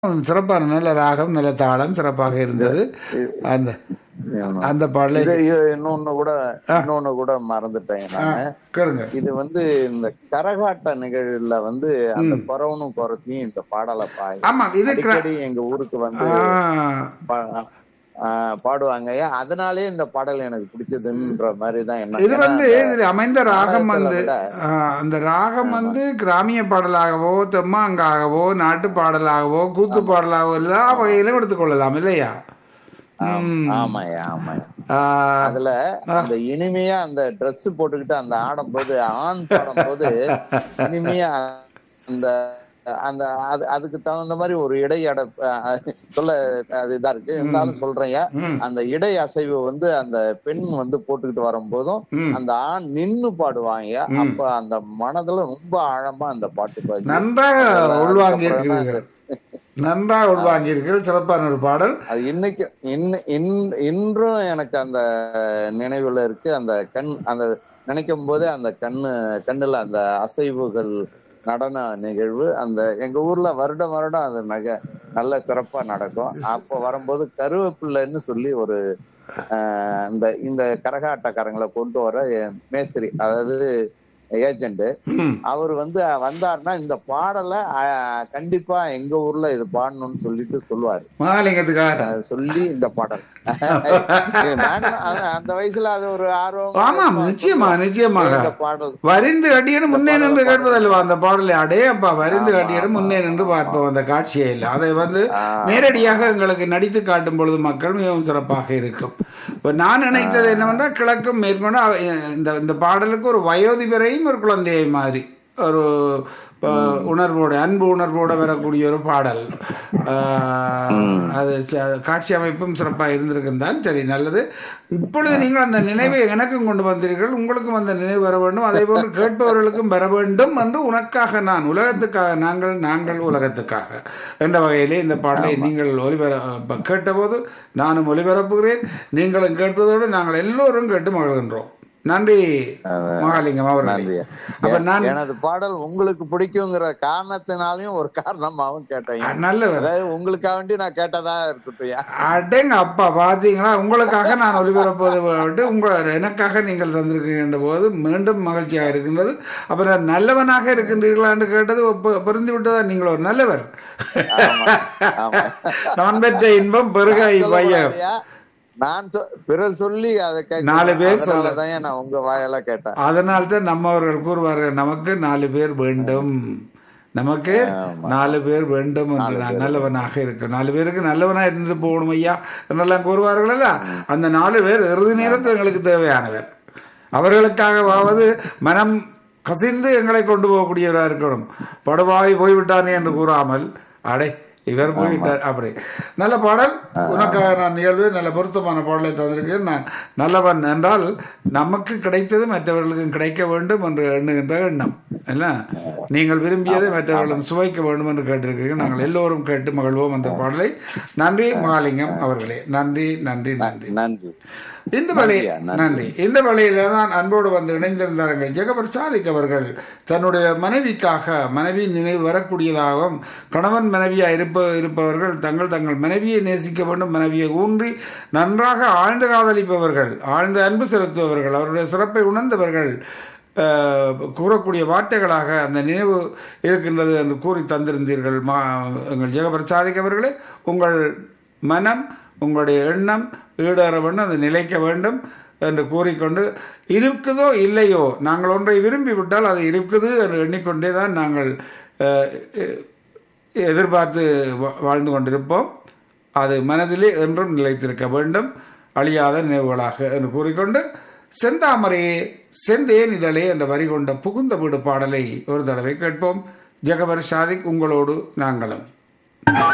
சிறப்பான நல்ல ராகம் நல்ல தாளம் சிறப்பாக இருந்தது அந்த ஆமா. அந்த பாடலை இது இது இன்னொன்னு கூட இன்னொன்னு கூட மறந்துட்டேன் நானு கேளுங்க இது வந்து இந்த கரகாட்ட நிகழ்வுல வந்து அந்த குறவனும் குறத்தையும் இந்த பாடலை பாய் ஆமா இது கிர- அடிக்கடி எங்க ஊருக்கு வந்து ஆ, பா- ஆ, பாடுவாங்க ஏன் அதனாலே இந்த பாடல் எனக்கு பிடிச்சதுன்ற மாதிரி தான் என்ன இது வந்து இதில் அமைந்த ராகம் வந்து நாடகத்துல ஆ, அந்த ராகம் வந்து கிராமிய பாடலாகவோ தெம்மாங்காகவோ நாட்டு பாடலாகவோ கூத்து பாடலாகவோ எல்லா வகையிலும் எடுத்துக்கொள்ளலாம் இல்லையா ஆமாயா ஆமாயா ஆ, அதுல அந்த இனிமையா அந்த Dress போட்டுக்கிட்டு அந்த ஆடும்போது ஆண் பாடும்போது இனிமையா அந்த அந்த அது அதுக்கு தகுந்த மாதிரி ஒரு இடை அட அஹ் சொல்ல அது இதா இருக்கு இருந்தாலும் சொல்றேன் அந்த இடை அசைவு வந்து அந்த பெண் வந்து போட்டுக்கிட்டு வரும்போதும் ம். அந்த ஆண் நின்னு பாடுவாங்க அப்ப அந்த மனதுல ரொம்ப ஆழமா அந்த பாட்டு பாடி நன்றாக அதெல்லாம் உள்வாங்கி அதுக்கப்புறம் தான் இருக்கிறீர்கள் நன்றாக உள்வாங்கி இருக்கிறீர்கள் சிறப்பான ஒரு பாடல் அது இன்னைக்கு இன்ன- இன்- இன்றும் எனக்கு அந்த நினைவுல இருக்கு அந்த கண் அந்த நினைக்கும் போதே அந்த கண்ணு கண்ணுல அந்த அசைவுகள் நடன நிகழ்வு அந்த எங்க ஊர்ல வருடம் வருடம் அது நக நல்ல சிறப்பா நடக்கும் அப்போ வரும்போது கருவேப்பிள்ளைன்னு சொல்லி ஒரு ஆஹ், இந்த இந்த கரகாட்டக்காரங்களை கொண்டு வர மேஸ்திரி அதாவது ஏஜென்ட் ம். அவர் வந்து வந்தாருன்னா இந்த பாடலை ஆஹ், கண்டிப்பா எங்க ஊர்ல இது பாடணும்னு சொல்லிட்டு சொல்லுவாரு மகாலிங்கத்துக்காக அஹ் சொல்லி இந்த பாடல் நாங்க அந்த- அந்த வயசுல அது ஒரு ஆர்வம் ஆமாம் நிச்சயமா நிச்சயமாக இந்த பாடல் வரிந்து கட்டியனு முன்னே நின்று கேட்பதல்லவா அந்த பாடலை அடே அப்பா வரிந்து கட்டியனு முன்னே நின்று பார்ப்போம் அந்த காட்சியை இல்லை அதை வந்து நேரடியாக எங்களுக்கு நடித்து காட்டும் பொழுது மக்கள் மிகவும் சிறப்பாக இருக்கும் இப்போ நான் நினைத்தது என்னவென்றால் கிழக்கும் மேற்கொண்டு அவ- இந்த இந்த பாடலுக்கு ஒரு வயோதிபரையும் ஒரு குழந்தையை மாதிரி ஒரு அஹ், உணர்வோடு அன்பு உணர்வோடு வரக்கூடிய ஒரு பாடல் அஹ், அது ச- காட்சி அமைப்பும் சிறப்பாக இருந்திருக்கும் தான் சரி நல்லது இப்பொழுது நீங்கள் அந்த நினைவை எனக்கும் கொண்டு வந்தீர்கள் உங்களுக்கும் அந்த நினைவு வர வேண்டும் அதே போன்று கேட்பவர்களுக்கும் வர வேண்டும் என்று உனக்காக நான் உலகத்துக்காக நாங்கள் நாங்கள் உலகத்துக்காக என்ற வகையிலே இந்த பாடலை நீங்கள் ஒலிபர ப- கேட்டபோது நானும் ஒலிபரப்புகிறேன் நீங்களும் கேட்பதோடு நாங்கள் எல்லோரும் கேட்டு மகிழ்கின்றோம் நன்றி மகாலிங்கம் அவர்களே நன்றி. அப்ப நான் எனது பாடல் உங்களுக்கு பிடிக்குங்கிற காரணத்தினாலையும் ஒரு காரணமாவும் கேட்டேன் நல்லவர் அதாவது உங்களுக்காக வேண்டி நான் கேட்டதா இருக்கட்டும் அடேங்க அப்பா பாத்தீங்களா உங்களுக்காக நான் ஒளிபரப்பது விட்டு உங்கள் எனக்காக நீங்கள் தந்திருக்கின்ற போது மீண்டும் மகிழ்ச்சியாக இருக்கின்றது அப்புறம் நல்லவனாக இருக்கின்றீர்களா என்று கேட்டது ஒப்பு- புரிந்து விட்டதா நீங்கள் ஒரு நல்லவர் ஆமா ஆமா நான் பெற்ற இன்பம் பெருகாய் பையன் சொல்லக்கூடாதுயா. நான் சொ- பிறர் சொல்லி அதை கேட்க நாலு பேர் சொல்ல- அதனாலதான் நான் உங்க வாயால கேட்டேன் அதனால் தான் நம்மவர்கள் கூறுவார்கள் நமக்கு நாலு பேர் வேண்டும் நமக்கு நாலு பேர் வேண்டும் என்று நான் நல்லவனாக இருக்க நாலு பேருக்கு நல்லவனா இருந்துட்டு போகணும் ஐயா என்றெல்லாம் கூறுவார்களல்ல அந்த நாலு பேர் இறுதி நேரத்தில் எங்களுக்கு தேவையானவர் அவர்களுக்காகவாவது மனம் கசிந்து எங்களை கொண்டு போகக்கூடியவராக இருக்கணும் படுவாய் போய்விட்டானே என்று கூறாமல் அடே இவர் போய்விட்டார் அப்படி நல்ல பாடல் உனக்காக நான் நிகழ்வு நல்ல பொருத்தமான பாடலை தந்திருக்கேன் நான் நல்லவன் என்றால் நமக்கு கிடைத்தது மற்றவர்களுக்கும் கிடைக்க வேண்டும் என்று எண்ணுகின்ற எண்ணம் என்ன நீங்கள் விரும்பியதை மற்றவர்களும் சுவைக்க வேண்டும் என்று கேட்டிருக்கிறீர்கள் நாங்கள் எல்லோரும் கேட்டு மகிழ்வோம் அந்த பாடலை நன்றி மகாலிங்கம் அவர்களே நன்றி நன்றி நன்றி நன்றி இந்த வழி நன்றி இந்த வழியில தான் அன்போடு வந்து இணைந்திருந்தார்கள் ஜெகபர் சாதிக் அவர்கள் தன்னுடைய மனைவிக்காக மனைவி நினைவு வரக்கூடியதாகவும் கணவன் மனைவியா இருப்ப இருப்பவர்கள் தங்கள் தங்கள் மனைவியை நேசிக்க வேண்டும் மனைவியை ஊன்றி நன்றாக ஆழ்ந்த காதலிப்பவர்கள் ஆழ்ந்த அன்பு செலுத்துபவர்கள் அவருடைய சிறப்பை உணர்ந்தவர்கள் அஹ், கூறக்கூடிய வார்த்தைகளாக அந்த நினைவு இருக்கின்றது என்று கூறி தந்திருந்தீர்கள் மா எங்கள் ஜெகபர் சாதிக் அவர்களே உங்கள் மனம் உங்களுடைய எண்ணம் ஈடேற வேண்டும் அது நிலைக்க வேண்டும் என்று கூறிக்கொண்டு இருக்குதோ இல்லையோ நாங்கள் ஒன்றை விரும்பி விட்டால் அது இருக்குது என்று எண்ணிக்கொண்டே தான் நாங்கள் அஹ், எ- எதிர்பார்த்து வா- வாழ்ந்து கொண்டிருப்போம் அது மனதிலே என்றும் நிலைத்திருக்க வேண்டும் அழியாத நினைவுகளாக என்று கூறிக்கொண்டு செந்தாமரையே செந்தேன் இதழே என்ற வரி கொண்ட புகுந்த வீடு பாடலை ஒரு தடவை கேட்போம் ஜெகவர் சாதிக் உங்களோடு நாங்களும்